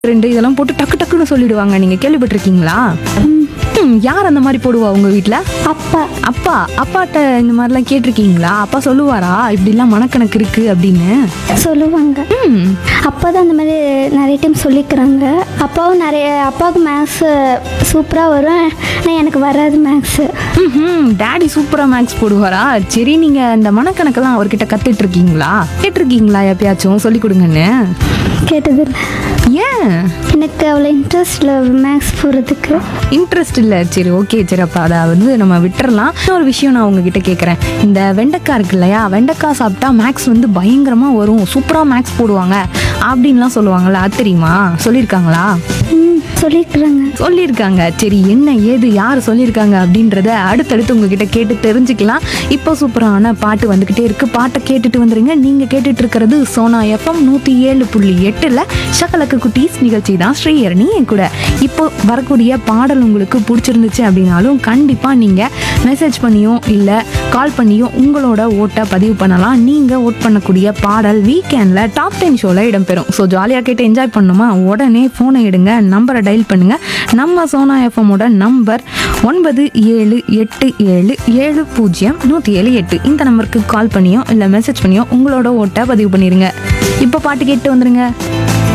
ரெண்டு இதெல்லாம் போட்டு டக்கு டக்குன்னு சொல்லிடுவாங்க நீங்க கேள்விப்பட்டிருக்கீங்களா ம், யார் அந்த மாதிரி போடுவா உங்க வீட்ல அப்பா அப்பா அப்பாட்ட இந்த மாதிரிலாம் கேட்டிருக்கீங்களா அப்பா சொல்லுவாரா இப்படிலாம் மனக்கணக்கு இருக்கு அப்படின்னு சொல்லுவாங்க ம் அப்பா தான் அந்த மாதிரி நிறைய டைம் சொல்லிக்கிறாங்க அப்பாவும் நிறைய அப்பாவுக்கு மேக்ஸு சூப்பராக வரும் ஆனால் எனக்கு வராது மேக்ஸு ம் டாடி சூப்பரா மேக்ஸ் போடுவாரா சரி நீங்க இந்த மனக்கணக்கெல்லாம் அவர்கிட்ட கத்துட்டு இருக்கீங்களா கேட்டிருக்கீங்களா எப்பயாச்சும் சொல்லி கொடுங்கன்னு கேட்டதில்லை ஏன் எனக்கு அவ்வளோ இன்ட்ரெஸ்ட் இல்லை மேக்ஸ் போகிறதுக்கு இன்ட்ரெஸ்ட் இல்லை சரி ஓகே சரி அப்போ அதை வந்து நம்ம விட்டுறலாம் இன்னொரு விஷயம் நான் உங்ககிட்ட கேட்குறேன் இந்த வெண்டைக்காய் இருக்கு இல்லையா வெண்டைக்காய் சாப்பிட்டா மேக்ஸ் வந்து பயங்கரமாக வரும் சூப்பராக மேக்ஸ் போடுவாங்க அப்படின்லாம் சொல்லுவாங்கல்ல அது தெரியுமா சொல்லியிருக்காங்களா ம் சொல்லியிருக்கிறாங்க சொல்லியிருக்காங்க சரி என்ன ஏது யார் சொல்லியிருக்காங்க அப்படின்றத அடுத்தடுத்து உங்ககிட்ட கேட்டு தெரிஞ்சுக்கலாம் இப்போ சூப்பரான பாட்டு வந்துக்கிட்டே இருக்கு பாட்டை கேட்டுட்டு வந்துருங்க நீங்கள் கேட்டுட்டு இருக்கிறது சோனா எஃப்எம் நூற்றி ஏழு புள்ளி எட்டில் சகலக்கு குட்டீஸ் நிகழ்ச்சி தான் ஸ்ரீஹரணி என் கூட இப்போ வரக்கூடிய பாடல் உங்களுக்கு பிடிச்சிருந்துச்சு அப்படின்னாலும் கண்டிப்பாக நீங்கள் மெசேஜ் பண்ணியோ இல்லை கால் பண்ணியோ உங்களோட ஓட்டை பதிவு பண்ணலாம் நீங்கள் ஓட் பண்ணக்கூடிய பாடல் வீக்கெண்டில் டாப் டென் ஷோவில் இடம்பெறும் ஸோ ஜாலியாக கேட்டு என்ஜாய் பண்ணுமா உடனே ஃபோனை எடுங்க நம்பரை டயல் பண்ணுங்க நம்ம சோனா எஃப்எம்மோட நம்பர் ஒன்பது ஏழு எட்டு ஏழு ஏழு பூஜ்ஜியம் நூற்றி ஏழு எட்டு இந்த நம்பருக்கு கால் பண்ணியோ இல்லை மெசேஜ் பண்ணியோ உங்களோட ஓட்டை பதிவு பண்ணிடுங்க இப்போ பாட்டு கேட்டு வந்துருங்க